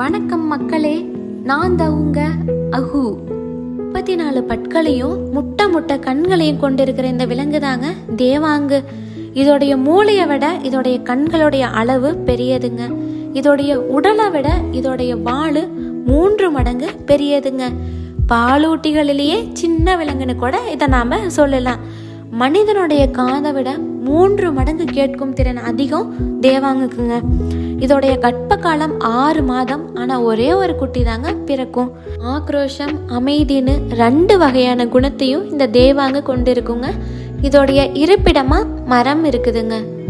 வணக்கம் மக்களே நான் தான் உங்க அஹு முப்பத்தி நாலு பற்களையும் முட்டை முட்டை கண்களையும் கொண்டிருக்கிற இந்த விலங்கு தாங்க தேவாங்கு இதோடைய மூளையை விட இதோடைய கண்களுடைய அளவு பெரியதுங்க இதோடைய உடலை விட இதோடைய வாழு மூன்று மடங்கு பெரியதுங்க பாலூட்டிகளிலேயே சின்ன விலங்குன்னு கூட இதை நாம சொல்லலாம் மனிதனுடைய காதை விட மூன்று மடங்கு கேட்கும் திறன் அதிகம் தேவாங்குக்குங்க இதோடைய கற்ப காலம் ஆறு மாதம் ஆனால் ஒரே ஒரு குட்டி தாங்க பிறக்கும் ஆக்ரோஷம் அமைதின்னு ரெண்டு வகையான குணத்தையும் இந்த தேவாங்கு கொண்டு இருக்குங்க இதோடைய இருப்பிடமா மரம் இருக்குதுங்க